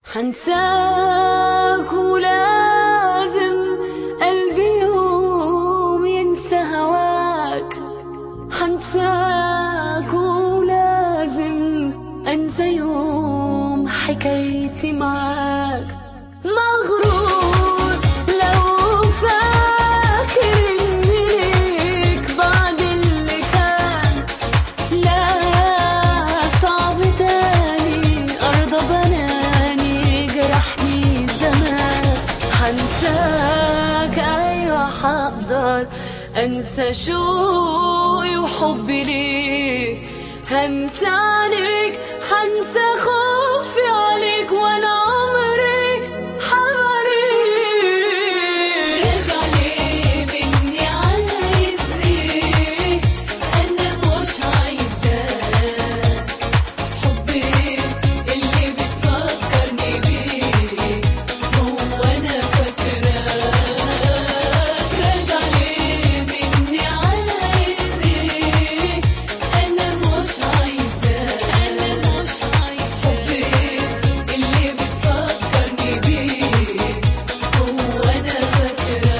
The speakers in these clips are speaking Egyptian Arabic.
حنساك ولازم قلبي يوم ينسى هواك حنساك ولازم انسى يوم حكايتي معاك مغرور لو فاكر اني ليك بعد اللي كان لا صعب تاني ارضى بناني جرحني زمان حنساك ايوه حقدر انسى شوقي وحبي ليك هنسى عليك هنسى خوفي عليك وانا عمري حواليك ارجع ليه مني عايز ايه انا مش عايزاك حبي اللي بتفكرني بيه هو انا فاكراك راجع ليه مني عايز ايه انا مش عايزاك انا مش عايزاك حبي اللي بتفكرني بيه هو انا فاكراك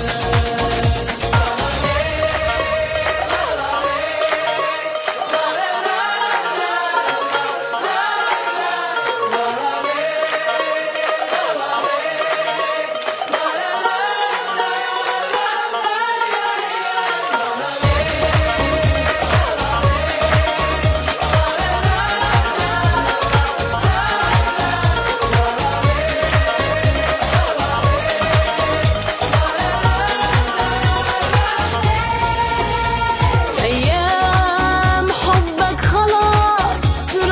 أيام حبك خلاص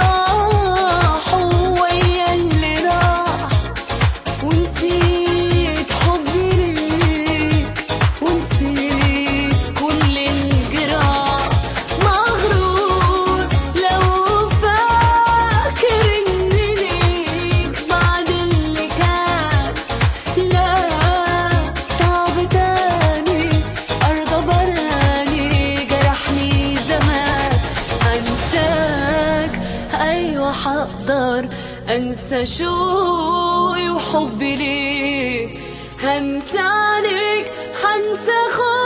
راحوا ويا اللي راح ونسيت حبي ليك ونسيت كل الجراح مغرور لو فاكر إني ليك بعد اللي كان لا صعب تاني أرضى براني جرحني زمان أنساك أيوة حقدر أنسى شوقي وحبي ليك هنسى عليك هنسى خوفي